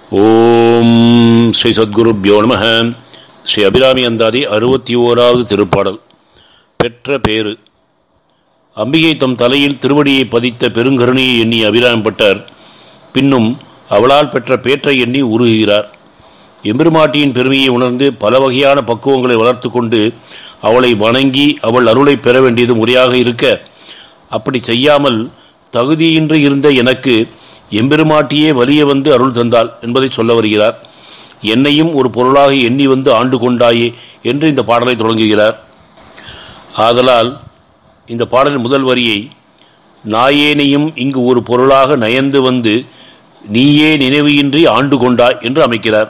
ஓம் ஸ்ரீ சத்குருப்யோ நம ஸ்ரீ அபிராமி அந்தாதி அறுபத்தி ஓராவது திருப்பாடல் பெற்ற பேரு அம்பிகை தம் தலையில் திருவடியை பதித்த பெருங்கருணையை எண்ணி அபிராமப்பட்டார் பின்னும் அவளால் பெற்ற பேற்றை எண்ணி உருகுகிறார் எம்பெருமாட்டியின் பெருமையை உணர்ந்து பல வகையான பக்குவங்களை வளர்த்து கொண்டு அவளை வணங்கி அவள் அருளை பெற வேண்டியது முறையாக இருக்க அப்படி செய்யாமல் தகுதியின்றி இருந்த எனக்கு எம்பெருமாட்டியே வலிய வந்து அருள் தந்தாள் என்பதை சொல்ல வருகிறார் என்னையும் ஒரு பொருளாக எண்ணி வந்து ஆண்டு கொண்டாயே என்று இந்த பாடலை தொடங்குகிறார் ஆதலால் இந்த பாடலின் முதல் வரியை நாயேனையும் இங்கு ஒரு பொருளாக நயந்து வந்து நீயே நினைவையின்றி ஆண்டு கொண்டாய் என்று அமைக்கிறார்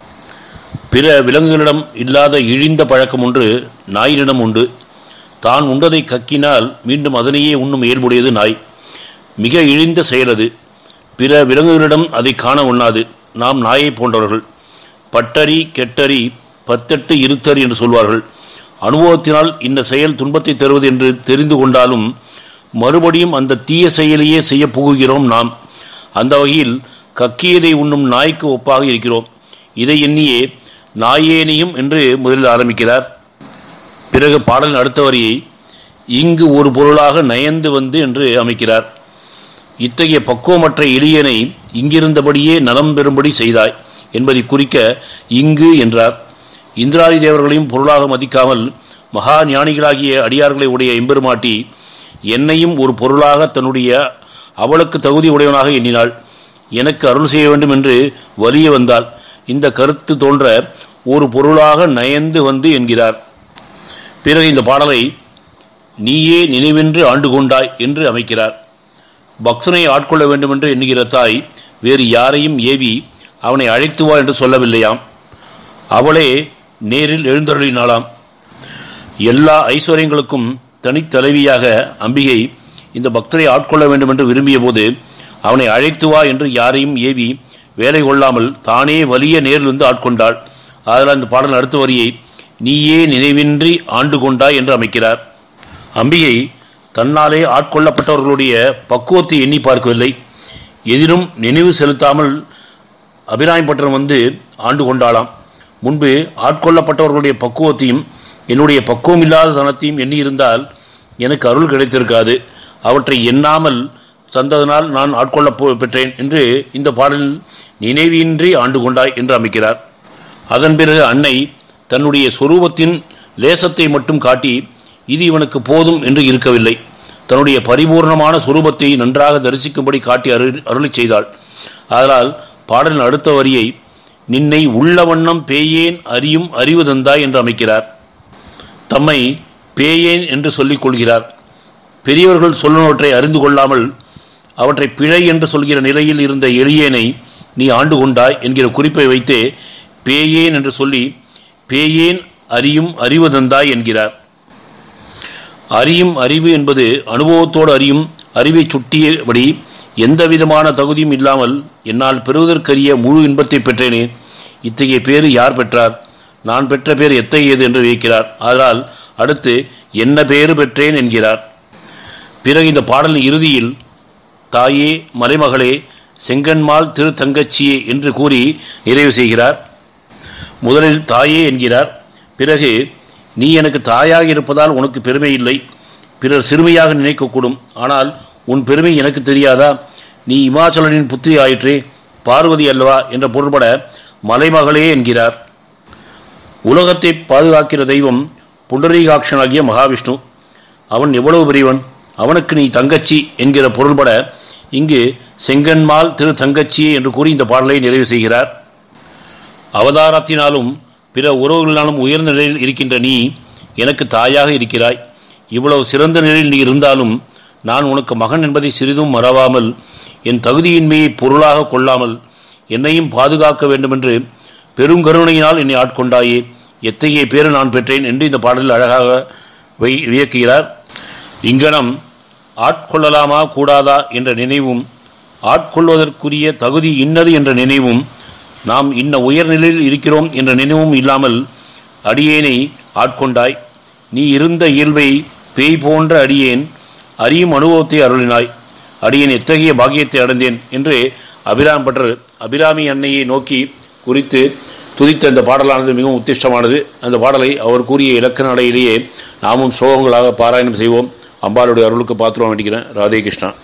பிற விலங்குகளிடம் இல்லாத இழிந்த பழக்கம் ஒன்று நாயினிடம் உண்டு தான் உண்டதை கக்கினால் மீண்டும் அதனையே உண்ணும் இயல்புடையது நாய் மிக இழிந்த செயலது பிற விலங்குகளிடம் அதை காண உண்ணாது நாம் நாயை போன்றவர்கள் பட்டரி கெட்டரி பத்தெட்டு இருத்தரி என்று சொல்வார்கள் அனுபவத்தினால் இந்த செயல் துன்பத்தை தருவது என்று தெரிந்து கொண்டாலும் மறுபடியும் அந்த தீய செயலையே செய்ய புகுகிறோம் நாம் அந்த வகையில் கக்கியதை உண்ணும் நாய்க்கு ஒப்பாக இருக்கிறோம் இதை எண்ணியே நாயேனையும் என்று முதலில் ஆரம்பிக்கிறார் பிறகு பாடலின் அடுத்த வரியை இங்கு ஒரு பொருளாக நயந்து வந்து என்று அமைக்கிறார் இத்தகைய பக்குவமற்ற எளியனை இங்கிருந்தபடியே நலம் பெறும்படி செய்தாய் என்பதை குறிக்க இங்கு என்றார் இந்திராதி தேவர்களையும் பொருளாக மதிக்காமல் மகா ஞானிகளாகிய அடியார்களை உடைய எம்பெருமாட்டி என்னையும் ஒரு பொருளாக தன்னுடைய அவளுக்கு தகுதி உடையவனாக எண்ணினாள் எனக்கு அருள் செய்ய வேண்டும் என்று வலிய வந்தாள் இந்த கருத்து தோன்ற ஒரு பொருளாக நயந்து வந்து என்கிறார் பிறகு இந்த பாடலை நீயே நினைவென்று ஆண்டு கொண்டாய் என்று அமைக்கிறார் பக்தனை ஆட்கொள்ள வேண்டுமென்று எண்ணுகிற தாய் வேறு யாரையும் ஏவி அவனை அழைத்து வா என்று சொல்லவில்லையாம் அவளே நேரில் எழுந்தருளினாளாம் எல்லா ஐஸ்வர்யங்களுக்கும் தனித்தலைவியாக அம்பிகை இந்த பக்தரை ஆட்கொள்ள வேண்டும் என்று விரும்பிய போது அவனை அழைத்து வா என்று யாரையும் ஏவி வேலை கொள்ளாமல் தானே வலிய நேரில் வந்து ஆட்கொண்டாள் அதனால் இந்த பாடல் அடுத்த வரியை நீயே நினைவின்றி ஆண்டு கொண்டாய் என்று அமைக்கிறார் அம்பிகை தன்னாலே ஆட்கொள்ளப்பட்டவர்களுடைய பக்குவத்தை எண்ணி பார்க்கவில்லை எதிலும் நினைவு செலுத்தாமல் அபிராமிப்பட்டினம் வந்து ஆண்டு கொண்டாளாம் முன்பு ஆட்கொள்ளப்பட்டவர்களுடைய பக்குவத்தையும் என்னுடைய பக்குவம் இல்லாத தனத்தையும் எண்ணி இருந்தால் எனக்கு அருள் கிடைத்திருக்காது அவற்றை எண்ணாமல் தந்ததனால் நான் ஆட்கொள்ள பெற்றேன் என்று இந்த பாடலில் நினைவின்றி ஆண்டு கொண்டாய் என்று அமைக்கிறார் அதன் பிறகு அன்னை தன்னுடைய சொரூபத்தின் லேசத்தை மட்டும் காட்டி இது இவனுக்கு போதும் என்று இருக்கவில்லை தன்னுடைய பரிபூர்ணமான சுரூபத்தை நன்றாக தரிசிக்கும்படி காட்டி அருள் அருளி செய்தாள் அதனால் பாடலின் அடுத்த வரியை நின்னை உள்ள வண்ணம் பேயேன் அறியும் அறிவு தந்தாய் என்று அமைக்கிறார் தம்மை பேயேன் என்று சொல்லிக் கொள்கிறார் பெரியவர்கள் சொல்லுவவற்றை அறிந்து கொள்ளாமல் அவற்றை பிழை என்று சொல்கிற நிலையில் இருந்த எளியேனை நீ ஆண்டு கொண்டாய் என்கிற குறிப்பை வைத்தே பேயேன் என்று சொல்லி பேயேன் அறியும் அறிவு தந்தாய் என்கிறார் அறியும் அறிவு என்பது அனுபவத்தோடு அறியும் அறிவை சுட்டியபடி எந்த விதமான தகுதியும் இல்லாமல் என்னால் பெறுவதற்கரிய முழு இன்பத்தை பெற்றேனே இத்தகைய பேரு யார் பெற்றார் நான் பெற்ற பேர் எத்தகையது என்று வைக்கிறார் அதனால் அடுத்து என்ன பேரு பெற்றேன் என்கிறார் பிறகு இந்த பாடலின் இறுதியில் தாயே மலைமகளே செங்கன்மால் திரு தங்கச்சியே என்று கூறி நிறைவு செய்கிறார் முதலில் தாயே என்கிறார் பிறகு நீ எனக்கு தாயாக இருப்பதால் உனக்கு பெருமை இல்லை பிறர் சிறுமையாக நினைக்கக்கூடும் ஆனால் உன் பெருமை எனக்கு தெரியாதா நீ இமாச்சலனின் புத்திரி ஆயிற்றே பார்வதி அல்லவா என்ற பொருள்பட மலைமகளே என்கிறார் உலகத்தை பாதுகாக்கிற தெய்வம் புண்டரீகாட்சனாகிய மகாவிஷ்ணு அவன் எவ்வளவு பெரியவன் அவனுக்கு நீ தங்கச்சி என்கிற பொருள்பட இங்கு செங்கன்மால் திரு தங்கச்சி என்று கூறி இந்த பாடலை நிறைவு செய்கிறார் அவதாரத்தினாலும் பிற உறவுகளினாலும் உயர்ந்த நிலையில் இருக்கின்ற நீ எனக்கு தாயாக இருக்கிறாய் இவ்வளவு சிறந்த நிலையில் நீ இருந்தாலும் நான் உனக்கு மகன் என்பதை சிறிதும் மறவாமல் என் தகுதியின்மையை பொருளாக கொள்ளாமல் என்னையும் பாதுகாக்க வேண்டுமென்று பெருங்கருணையினால் என்னை ஆட்கொண்டாயே எத்தகைய பேரு நான் பெற்றேன் என்று இந்த பாடலில் அழகாக வை வியக்குகிறார் இங்கனம் ஆட்கொள்ளலாமா கூடாதா என்ற நினைவும் ஆட்கொள்வதற்குரிய தகுதி இன்னது என்ற நினைவும் நாம் இன்ன உயர்நிலையில் இருக்கிறோம் என்ற நினைவும் இல்லாமல் அடியேனை ஆட்கொண்டாய் நீ இருந்த இயல்பை பேய் போன்ற அடியேன் அறியும் அனுபவத்தை அருளினாய் அடியேன் எத்தகைய பாக்கியத்தை அடைந்தேன் என்று அபிராம் பட்டர் அபிராமி அன்னையை நோக்கி குறித்து துதித்த இந்த பாடலானது மிகவும் உத்திஷ்டமானது அந்த பாடலை அவர் கூறிய இலக்கண அடையிலேயே நாமும் சோகங்களாக பாராயணம் செய்வோம் அம்பாளுடைய அருளுக்கு பாத்திரம் வேண்டிக்கிறேன் ராதே கிருஷ்ணா